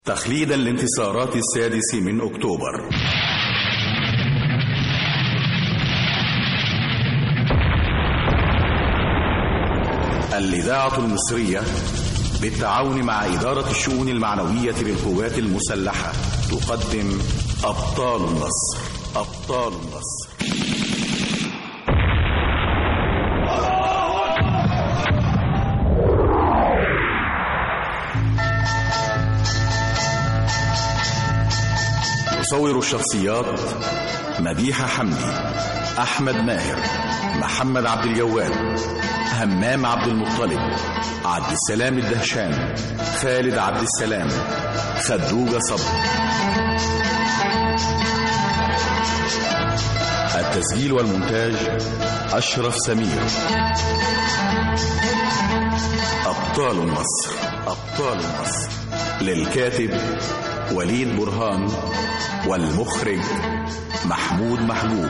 تخليدا لانتصارات السادس من أكتوبر الإذاعة المصرية بالتعاون مع إدارة الشؤون المعنوية بالقوات المسلحة تقدم أبطال النصر أبطال النصر يصور الشخصيات مديحة حمدي أحمد ماهر محمد عبد الجواد همام عبد المطلب عبد السلام الدهشان خالد عبد السلام خدوجة صبر التسجيل والمونتاج أشرف سمير أبطال النصر أبطال النصر للكاتب وليد برهان والمخرج محمود محبوب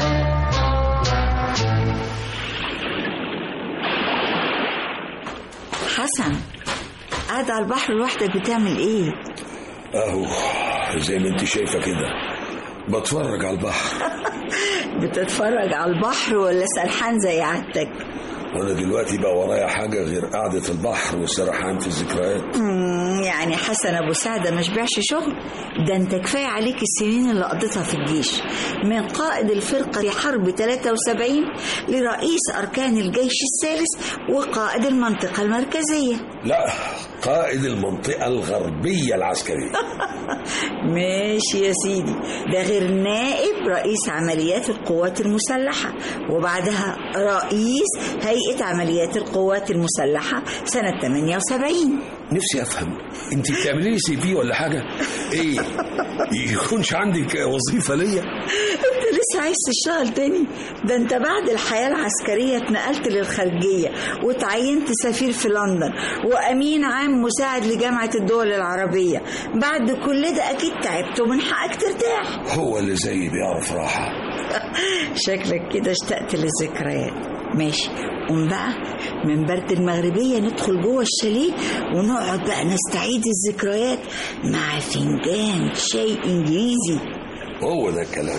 حسن قاعد على البحر لوحدك بتعمل ايه اهو زي ما انت شايفه كده بتفرج على البحر بتتفرج على البحر ولا سرحان زي عادتك وانا دلوقتي بقى ورايا حاجه غير قعده البحر والسرحان في الذكريات مم، يعني حسن ابو سعده ما شبعش شغل ده انت كفايه عليك السنين اللي قضيتها في الجيش من قائد الفرقه في حرب 73 لرئيس اركان الجيش الثالث وقائد المنطقه المركزيه لا قائد المنطقه الغربيه العسكريه ماشي يا سيدي ده غير نائب رئيس عمليات القوات المسلحة وبعدها رئيس هيئة عمليات القوات المسلحة سنة 78 نفسي افهم انت بتعملي لي سي في ولا حاجه ايه يكونش عندك وظيفه ليا انت لسه عايز تشتغل تاني ده انت بعد الحياة العسكرية اتنقلت للخارجية وتعينت سفير في لندن وأمين عام مساعد لجامعة الدول العربية بعد كل ده أكيد تعبت ومن حقك ترتاح هو اللي زيي بيعرف راحه شكلك كده اشتقت للذكريات ماشي قوم بقى من برد المغربية ندخل جوه الشاليه ونقعد بقى نستعيد الذكريات مع فنجان شاي إنجليزي هو ده الكلام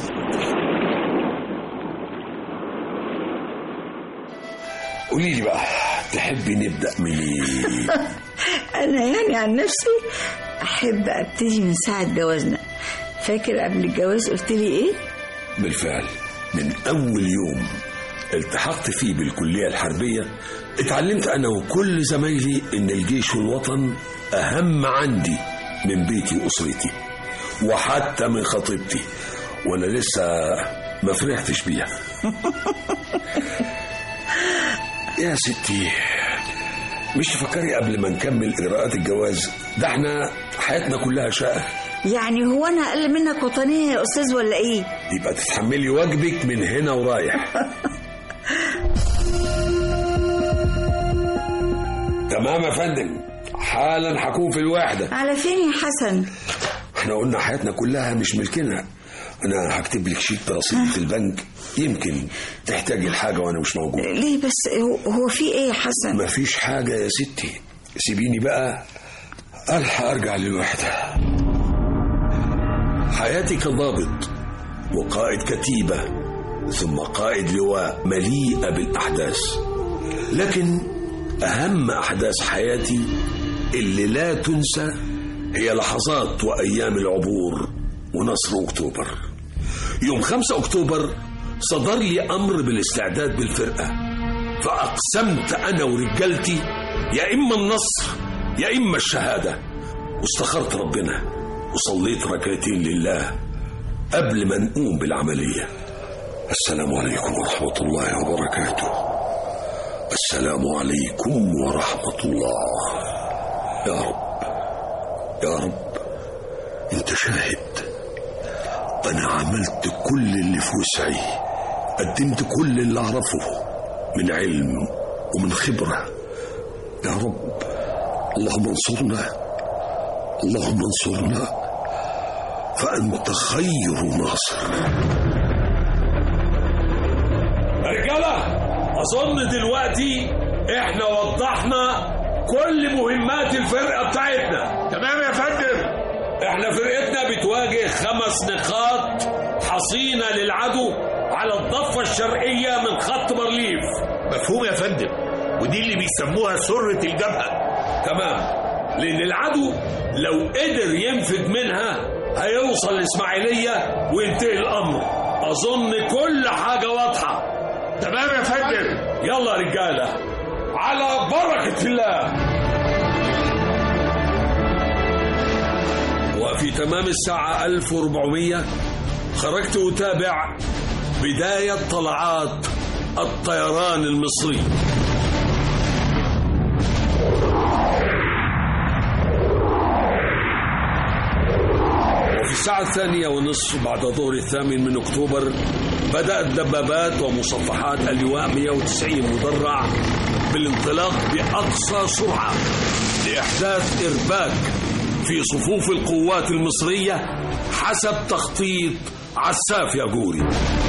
قولي لي بقى تحبي نبدا منين أنا يعني عن نفسي أحب أبتدي من ساعة جوازنا فاكر قبل الجواز قلت لي إيه؟ بالفعل من أول يوم التحقت فيه بالكلية الحربية اتعلمت أنا وكل زمايلي إن الجيش والوطن أهم عندي من بيتي وأسرتي وحتى من خطيبتي وأنا لسه ما فرحتش بيها يا ستي مش تفكري قبل ما نكمل إجراءات الجواز ده احنا حياتنا كلها شقة يعني هو أنا أقل منك وطنية يا أستاذ ولا إيه؟ يبقى تتحملي واجبك من هنا ورايح تمام يا فندم حالا هكون في الوحدة على فين يا حسن؟ احنا قلنا حياتنا كلها مش ملكنا انا هكتب لك شيك برصيد في البنك يمكن تحتاجي الحاجة وانا مش موجود ليه بس هو, هو في إيه يا حسن؟ مفيش حاجة يا ستي سيبيني بقى ألحق أرجع للوحدة حياتي كضابط وقائد كتيبة ثم قائد لواء مليئة بالأحداث لكن أهم أحداث حياتي اللي لا تنسى هي لحظات وأيام العبور ونصر أكتوبر يوم 5 أكتوبر صدر لي أمر بالاستعداد بالفرقة فأقسمت أنا ورجالتي يا إما النصر يا إما الشهادة واستخرت ربنا وصليت ركعتين لله قبل ما نقوم بالعملية السلام عليكم ورحمة الله وبركاته السلام عليكم ورحمة الله يا رب يا رب انت شاهد انا عملت كل اللي في وسعي قدمت كل اللي اعرفه من علم ومن خبرة يا رب اللهم انصرنا اللهم انصرنا فأنت خير ناصر رجالة أظن دلوقتي إحنا وضحنا كل مهمات الفرقة بتاعتنا تمام يا فندم نواجه خمس نقاط حصينة للعدو على الضفة الشرقية من خط بارليف مفهوم يا فندم ودي اللي بيسموها سرة الجبهة تمام لأن العدو لو قدر ينفذ منها هيوصل الإسماعيلية وينتهي الأمر أظن كل حاجة واضحة تمام يا فندم يلا يا رجالة على بركة الله وفي تمام الساعة 1400 خرجت أتابع بداية طلعات الطيران المصري وفي الساعة الثانية ونصف بعد ظهر الثامن من أكتوبر بدأت دبابات ومصفحات اللواء 190 مدرع بالانطلاق بأقصى سرعة لإحداث إرباك في صفوف القوات المصرية حسب تخطيط عساف ياجوري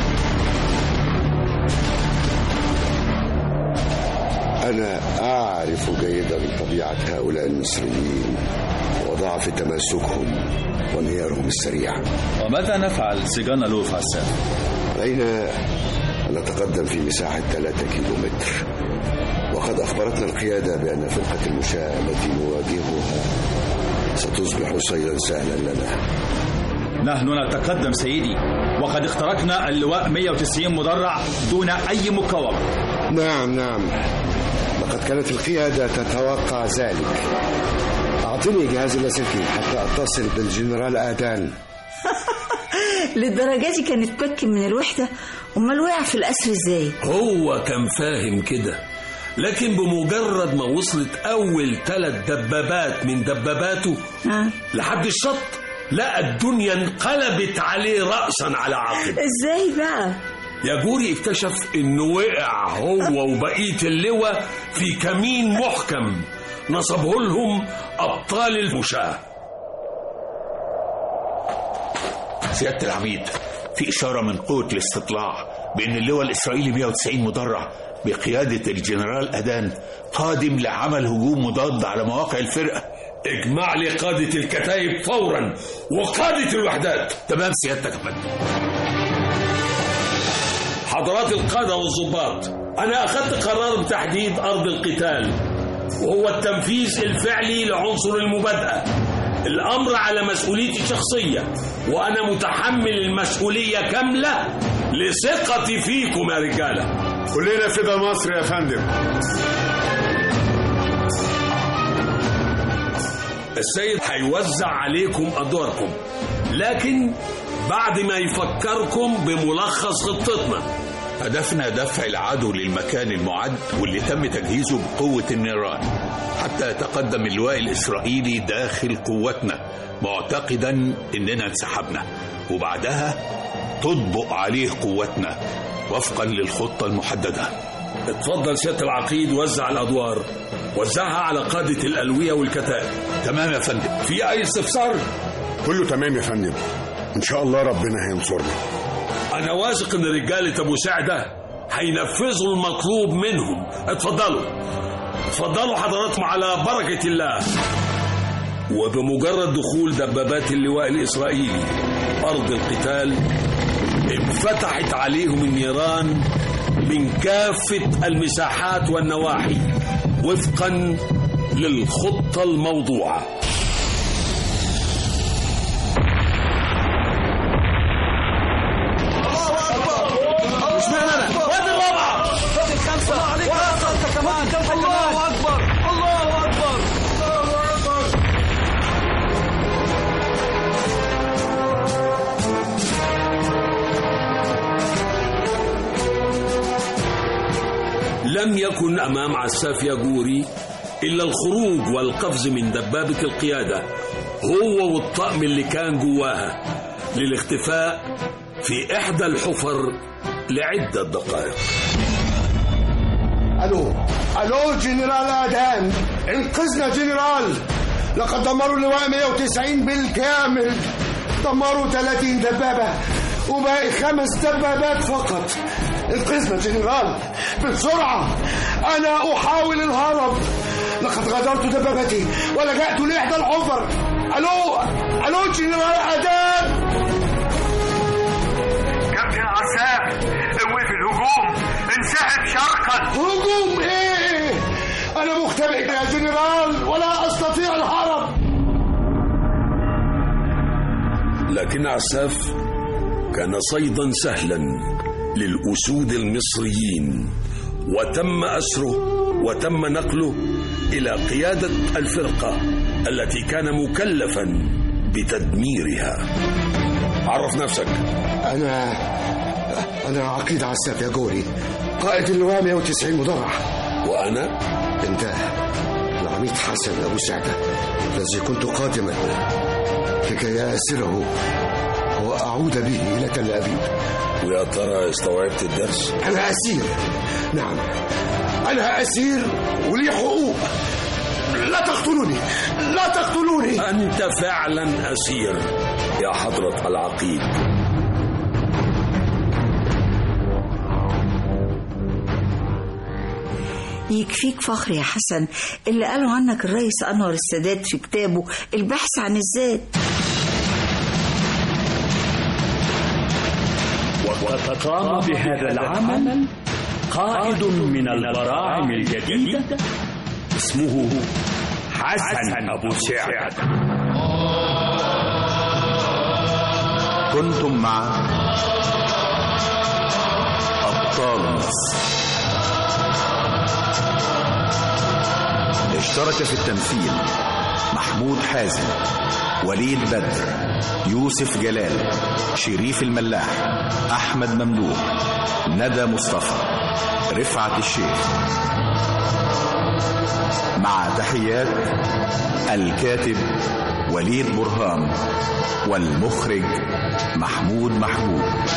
أنا أعرف جيدا طبيعة هؤلاء المصريين وضعف تماسكهم وانهيارهم السريع وماذا نفعل سجان لوف عساف؟ علينا أن نتقدم في مساحة 3 كيلو متر وقد أخبرتنا القيادة بأن فرقة المشاة التي نواجهها ستصبح صيدا سهلا لنا نحن نتقدم سيدي وقد اخترقنا اللواء 190 مدرع دون أي مقاومة نعم نعم لقد كانت القيادة تتوقع ذلك أعطني جهاز اللاسلكي حتى أتصل بالجنرال آدان للدرجة دي كان اتمكن من الوحدة امال وقع في الأسر ازاي هو كان فاهم كده لكن بمجرد ما وصلت أول ثلاث دبابات من دباباته ها لحد الشط لقى الدنيا انقلبت عليه رأسا على عقب ازاي بقى ياجوري اكتشف انه وقع هو وبقية اللواء في كمين محكم نصبه لهم أبطال المشاة سيادة العميد في إشارة من قوة الاستطلاع بأن اللواء الإسرائيلي 190 مدرع بقيادة الجنرال أدان قادم لعمل هجوم مضاد على مواقع الفرقة اجمع لي قادة الكتائب فورا وقادة الوحدات تمام سيادتك يا فندم حضرات القادة والضباط أنا أخذت قرار بتحديد أرض القتال وهو التنفيذ الفعلي لعنصر المبادئة الأمر على مسؤوليتي الشخصية وأنا متحمل المسؤولية كاملة لثقتي فيكم يا رجالة كلنا فدا مصر يا فندم السيد هيوزع عليكم أدواركم لكن بعد ما يفكركم بملخص خطتنا هدفنا دفع العدو للمكان المعد واللي تم تجهيزه بقوة النيران حتى يتقدم اللواء الإسرائيلي داخل قوتنا معتقدا إننا انسحبنا وبعدها تطبق عليه قوتنا وفقا للخطة المحددة اتفضل سيادة العقيد وزع الأدوار وزعها على قادة الألوية والكتائب تمام يا فندم في أي استفسار؟ كله تمام يا فندم ان شاء الله ربنا هينصرنا أنا واثق إن رجالة أبو سعدة هينفذوا المطلوب منهم اتفضلوا اتفضلوا حضراتكم على بركة الله وبمجرد دخول دبابات اللواء الإسرائيلي أرض القتال انفتحت عليهم النيران من كافة المساحات والنواحي وفقا للخطة الموضوعة لم يكن أمام عساف ياجوري إلا الخروج والقفز من دبابة القيادة هو والطقم اللي كان جواها للاختفاء في إحدى الحفر لعدة دقائق ألو ألو جنرال آدان انقذنا جنرال لقد دمروا اللواء 190 بالكامل دمروا 30 دبابة وباقي خمس دبابات فقط انقذنا جنرال بسرعة أنا أحاول الهرب لقد غادرت دبابتي ولجأت لإحدى الحفر الو الو جنرال اداب كابتن عساف اوقف الهجوم انسحب شرقا هجوم ايه انا مختبئ يا جنرال ولا استطيع الهرب لكن عساف كان صيدا سهلا للأسود المصريين وتم أسره وتم نقله إلى قيادة الفرقة التي كان مكلفا بتدميرها عرف نفسك انا انا عقيد عساف يا جوري قائد اللواء 190 مدرع وأنا انت العميد حسن ابو سعده الذي كنت قادما لكي اسره واعود به الى تل ابيب ويا ترى استوعبت الدرس انا اسير نعم انا اسير ولي حقوق لا تقتلوني لا تقتلوني أنت فعلا أسير يا حضرة العقيد يكفيك فخر يا حسن اللي قاله عنك الرئيس أنور السادات في كتابه البحث عن الذات وقد قام بهذا العمل قائد من البراعم الجديدة اسمه حسن أبو سعد كنتم مع أبطال مصر اشترك في التمثيل محمود حازم وليد بدر يوسف جلال شريف الملاح أحمد ممدوح ندى مصطفى رفعت الشيخ مع تحيات الكاتب وليد برهان والمخرج محمود محبوب